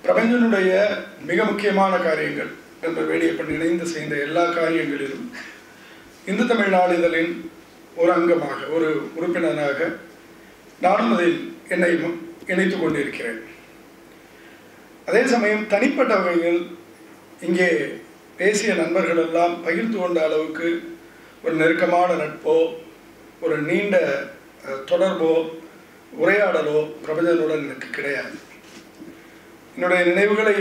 பிரபஞ்சனுடைய மிக முக்கியமான காரியங்கள் என்ற வேடியப்பன் இணைந்து செய்த எல்லா காரியங்களிலும் இந்து தமிழ் நாளிதழின் ஒரு அங்கமாக ஒரு உறுப்பினராக நானும் அதில் என்னை இணைத்துக் கொண்டிருக்கிறேன் அதே சமயம் தனிப்பட்ட வகையில் இங்கே பேசிய நண்பர்கள் எல்லாம் பகிர்ந்து கொண்ட அளவுக்கு ஒரு நெருக்கமான நட்போ ஒரு நீண்ட அஹ், தொடர்போ உரையாடலோ பிரபஞ்சனுடன் எனக்கு கிடையாது என்னுடைய நினைவுகளை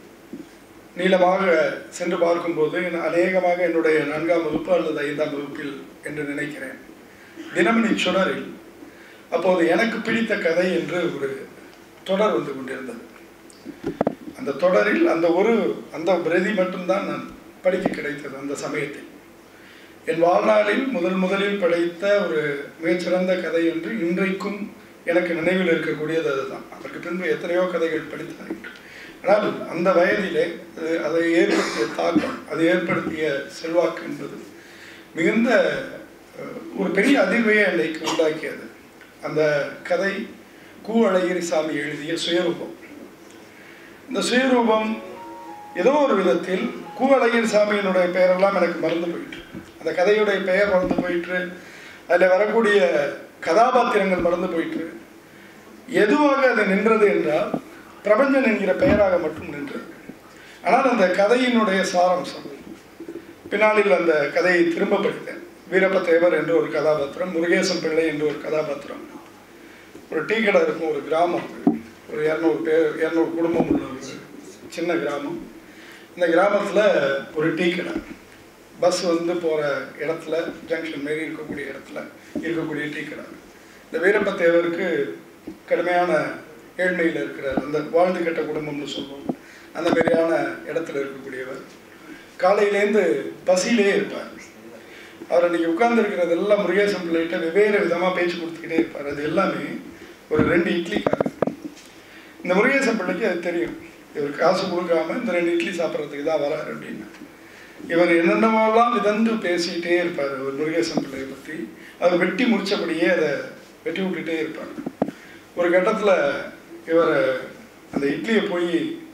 நீளமாக சென்று பார்க்கும்போது நான் அநேகமாக என்னுடைய நான்காம் வகுப்பு அல்லது ஐந்தாம் வகுப்பில் என்று நினைக்கிறேன் தினமணி சுடரில் அப்போது எனக்கு பிடித்த கதை என்று ஒரு தொடர் வந்து கொண்டிருந்தது அந்த தொடரில் அந்த ஒரு அந்த பிரதி மட்டும்தான் நான் படிக்க கிடைத்தது அந்த சமயத்தில் என் வாழ்நாளில் முதல் முதலில் படைத்த ஒரு மிகச்சிறந்த கதை என்று இன்றைக்கும் எனக்கு நினைவில் இருக்கக்கூடியது அதுதான் அதற்கு பின்பு எத்தனையோ கதைகள் படித்தேன் ஆனால் அந்த வயதிலே அது அதை ஏற்படுத்திய தாக்கம் அது ஏற்படுத்திய செல்வாக்கு என்பது மிகுந்த அஹ், ஒரு பெரிய அதிர்வையை அன்றைக்கு உண்டாக்கியது அந்த கதை கு அழகிரி சாமி எழுதிய சுயரூபம் இந்த சுயரூபம் ஏதோ ஒரு விதத்தில் கு அழகிரி சாமியினுடைய பெயரெல்லாம் எனக்கு மறந்து போயிற்று அந்த கதையுடைய பெயர் மறந்து போயிற்று அதில் வரக்கூடிய கதாபாத்திரங்கள் மறந்து போயிற்று எதுவாக அது நின்றது என்றால் பிரபஞ்சன் என்கிற பெயராக மட்டும் நின்றது ஆனால் அந்த கதையினுடைய சாராம்சம் பின்னாளில் அந்த கதையை திரும்ப படித்தேன் வீரப்ப தேவர் என்று ஒரு கதாபாத்திரம் முருகேசன் பிள்ளை என்று ஒரு கதாபாத்திரம் ஒரு டீ கடை இருக்கும் ஒரு கிராமம் அது. ஒரு இரநூறு பேர் இரநூறு குடும்பம் உள்ள ஒரு சின்ன கிராமம் இந்த கிராமத்தில் ஒரு டீ கடை பஸ் வந்து போகிற இடத்துல ஜங்ஷன் மாரி இருக்கக்கூடிய இடத்துல இருக்கக்கூடிய டீ கடை இந்த வீரப்ப தேவருக்கு கடுமையான ஏழ்மையில் இருக்கிற அந்த வாழ்ந்து கெட்ட குடும்பம்னு சொல்லுவோம் அந்த மாதிரியான இடத்துல இருக்கக்கூடியவர் காலையிலேருந்து பசியிலே இருப்பார் அவர் அன்றைக்கி உட்கார்ந்துருக்கிறதெல்லாம் முருகேசன் பிள்ளைகிட்ட வெவ்வேறு விதமாக பேச்சு கொடுத்துக்கிட்டே இருப்பார் அது எல்லாமே ஒரு ரெண்டு இட்லிக்காக இந்த முருகேசன் பிள்ளைக்கு அது தெரியும் இவர் காசு கொடுக்காம இந்த ரெண்டு இட்லி சாப்பிட்றதுக்கு தான் வராரு அப்படின்னு இவர் என்னென்னவெல்லாம் விதந்து பேசிக்கிட்டே இருப்பார் ஒரு முருகேசன் பிள்ளையை பற்றி அதை வெட்டி முடிச்சபடியே அதை வெட்டி விட்டுட்டே இருப்பார் ஒரு கட்டத்தில் இவர் அந்த இட்லியை போய்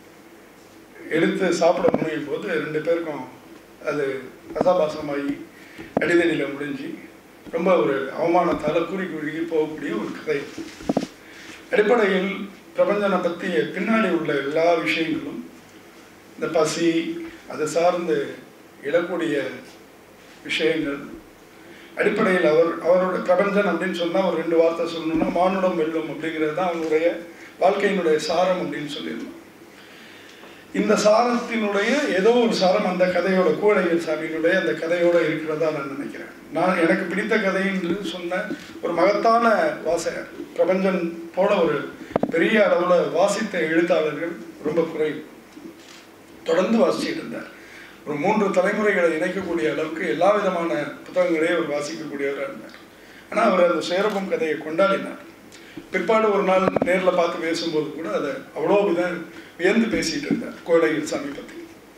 எடுத்து சாப்பிட முனையும் போது ரெண்டு பேருக்கும் அது ரசாபாசமாகி அடிதடியில் முடிஞ்சு ரொம்ப ஒரு அவமானத்தால் கூறி குறுகி போகக்கூடிய ஒரு கதை அடிப்படையில் பிரபஞ்சனை பற்றி பின்னாடி உள்ள எல்லா விஷயங்களும் இந்த பசி அது சார்ந்து எழக்கூடிய விஷயங்கள் அடிப்படையில் அவர் அவரோட பிரபஞ்சன் அப்படின்னு சொன்னால் ஒரு ரெண்டு வார்த்தை சொல்லணும்னா மானுடம் வெல்லும் அப்படிங்கிறது தான் அவனுடைய வாழ்க்கையினுடைய சாரம் அப்படின்னு சொல்லிடலாம் இந்த சாரத்தினுடைய ஏதோ ஒரு சாரம் அந்த கதையோட கூடையர் சாமியினுடைய அந்த கதையோட இருக்கிறதா நான் நினைக்கிறேன் நான் எனக்கு பிடித்த கதை என்று சொன்ன ஒரு மகத்தான வாசகர் பிரபஞ்சன் போல ஒரு பெரிய அளவில் வாசித்த எழுத்தாளர்கள் ரொம்ப குறைவு தொடர்ந்து வாசிச்சுட்டு இருந்தார் ஒரு மூன்று தலைமுறைகளை இணைக்கக்கூடிய அளவுக்கு எல்லா விதமான புத்தகங்களையும் அவர் வாசிக்கக்கூடியவராக இருந்தார் ஆனால் அவர் அந்த சேரபம் கதையை கொண்டாடினார் பிற்பாடு ஒரு நாள் நேரில் பார்த்து பேசும்போது கூட அதை அவ்வளோ வித வியந்து பேசிகிட்டு இருந்தார் கோடையில் சாமி பற்றி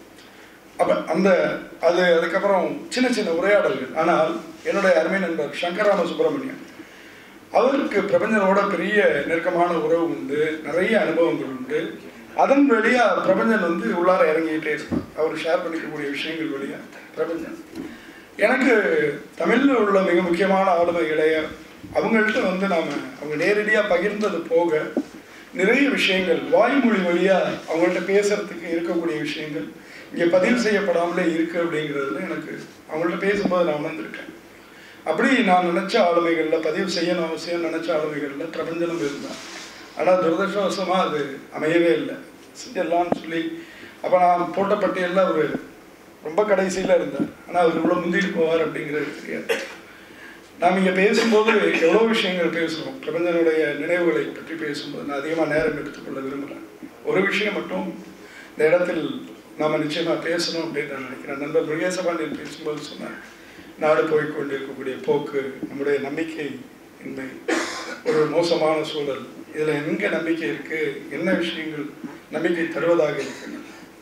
அப்போ அந்த அது அதுக்கப்புறம் சின்ன சின்ன உரையாடல்கள் ஆனால் என்னுடைய அருமை நண்பர் சங்கராம சுப்பிரமணியன் அவருக்கு பிரபஞ்சனோட பெரிய நெருக்கமான உறவு உண்டு நிறைய அனுபவங்கள் உண்டு அதன் வழியா பிரபஞ்சன் வந்து உள்ளார இறங்கிட்டே இருப்பார் அவர் ஷேர் பண்ணிக்கக்கூடிய விஷயங்கள் வழியா பிரபஞ்சன் எனக்கு தமிழில் உள்ள மிக முக்கியமான ஆளுமைகளை அவங்கள்ட்ட வந்து நாம் அவங்க நேரடியாக பகிர்ந்தது போக நிறைய விஷயங்கள் வாய்மொழி வழியாக அவங்கள்ட்ட பேசுறதுக்கு இருக்கக்கூடிய விஷயங்கள் இங்கே பதிவு செய்யப்படாமலே இருக்குது அப்படிங்கிறதுல எனக்கு அவங்கள்ட்ட பேசும்போது நான் உணர்ந்திருக்கேன் அப்படி நான் நினச்ச ஆளுமைகளில் பதிவு செய்யணும் அவசியம் நினச்ச ஆளுமைகளில் பிரபஞ்சனம் இருந்தான் ஆனால் துரதிருஷ்டவசமாக அது அமையவே இல்லை செஞ்சிடலாம்னு சொல்லி அப்போ நான் போட்ட பட்டியலில் அவர் ரொம்ப கடைசியில் இருந்தார் ஆனால் அவர் இவ்வளோ முந்திட்டு போவார் அப்படிங்கிறது தெரியாது நாம் இங்கே பேசும்போது எவ்வளோ விஷயங்கள் பேசுகிறோம் பிரபஞ்சனுடைய நினைவுகளை பற்றி பேசும்போது நான் அதிகமாக நேரம் எடுத்துக்கொள்ள விரும்புகிறேன் ஒரு விஷயம் மட்டும் இந்த இடத்தில் நாம் நிச்சயமாக பேசணும் அப்படின்னு நான் நினைக்கிறேன் நண்பர் முருகேசபாண்டியன் பேசும்போது சொன்னார் நாடு போய் கொண்டிருக்கக்கூடிய போக்கு நம்முடைய நம்பிக்கை இன்மை ஒரு மோசமான சூழல் இதில் எங்கே நம்பிக்கை இருக்குது என்ன விஷயங்கள் நம்பிக்கை தருவதாக இருக்குன்னு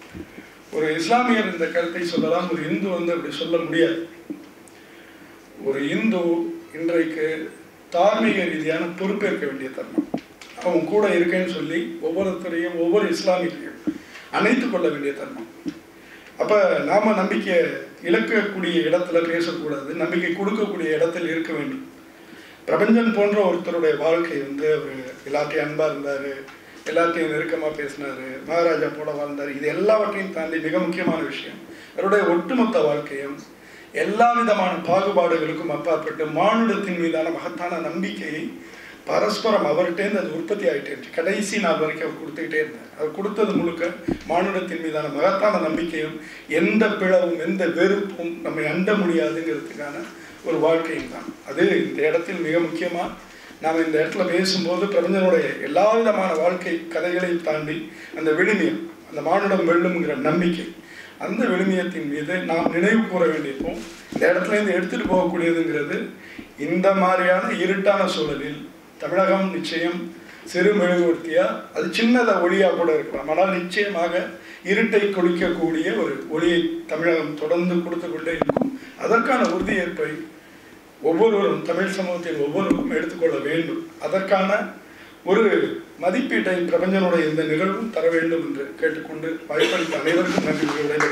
ஒரு இஸ்லாமியர் இந்த கருத்தை சொல்லலாம் ஒரு இந்து வந்து அப்படி சொல்ல முடியாது ஒரு இந்து இன்றைக்கு தார்மீக ரீதியான பொறுப்பேற்க வேண்டிய தருணம் அவன் கூட இருக்கேன்னு சொல்லி ஒவ்வொருத்தரையும் ஒவ்வொரு இஸ்லாமியரையும் அணைத்து கொள்ள வேண்டிய தருணம் அப்போ நாம நம்பிக்கை இழக்கக்கூடிய இடத்துல பேசக்கூடாது நம்பிக்கை கொடுக்கக்கூடிய இடத்தில் இருக்க வேண்டும் பிரபஞ்சன் போன்ற ஒருத்தருடைய வாழ்க்கை வந்து அவர் எல்லாத்தையும் அன்பா இருந்தாரு எல்லாத்தையும் நெருக்கமா பேசினாரு மகாராஜா போல வாழ்ந்தார் இது எல்லாவற்றையும் தாண்டி மிக முக்கியமான விஷயம் அவருடைய ஒட்டுமொத்த வாழ்க்கையும் எல்லா விதமான பாகுபாடுகளுக்கும் அப்பாற்பட்டு மானுடத்தின் மீதான மகத்தான நம்பிக்கையை பரஸ்பரம் அவர்கிட்டேருந்து அது உற்பத்தி ஆகிட்டே இருந்துச்சு கடைசி நாள் வரைக்கும் அவர் கொடுத்துக்கிட்டே இருந்தார் அவர் கொடுத்தது முழுக்க மானுடத்தின் மீதான மகத்தான நம்பிக்கையும் எந்த பிளவும் எந்த வெறுப்பும் நம்மை அண்ட முடியாதுங்கிறதுக்கான ஒரு வாழ்க்கையும் தான் அது இந்த இடத்தில் மிக முக்கியமா நாம் இந்த இடத்துல பேசும்போது பிரபஞ்சனுடைய எல்லா விதமான வாழ்க்கை கதைகளையும் தாண்டி அந்த விழுமியம் அந்த மானுடம் வெல்லும்ங்கிற நம்பிக்கை அந்த விழுமியத்தின் மீது நாம் நினைவு கூற வேண்டியிருப்போம் இந்த இடத்துல இருந்து எடுத்துட்டு போகக்கூடியதுங்கிறது இந்த மாதிரியான இருட்டான சூழலில் தமிழகம் நிச்சயம் சிறு மெழுகுவர்த்தியா அது சின்னதா ஒளியா கூட இருக்கலாம் ஆனால் நிச்சயமாக இருட்டை கொடுக்கக்கூடிய ஒரு ஒளியை தமிழகம் தொடர்ந்து கொடுத்து கொண்டே இருக்கும் அதற்கான உறுதியேற்பை ஒவ்வொருவரும் தமிழ் சமூகத்தில் ஒவ்வொருவரும் எடுத்துக்கொள்ள வேண்டும் அதற்கான ஒரு மதிப்பீட்டை பிரபஞ்சனுடைய இந்த நிகழ்வும் தர வேண்டும் என்று கேட்டுக்கொண்டு வாய்ப்பளித்த அனைவருக்கும் நன்றி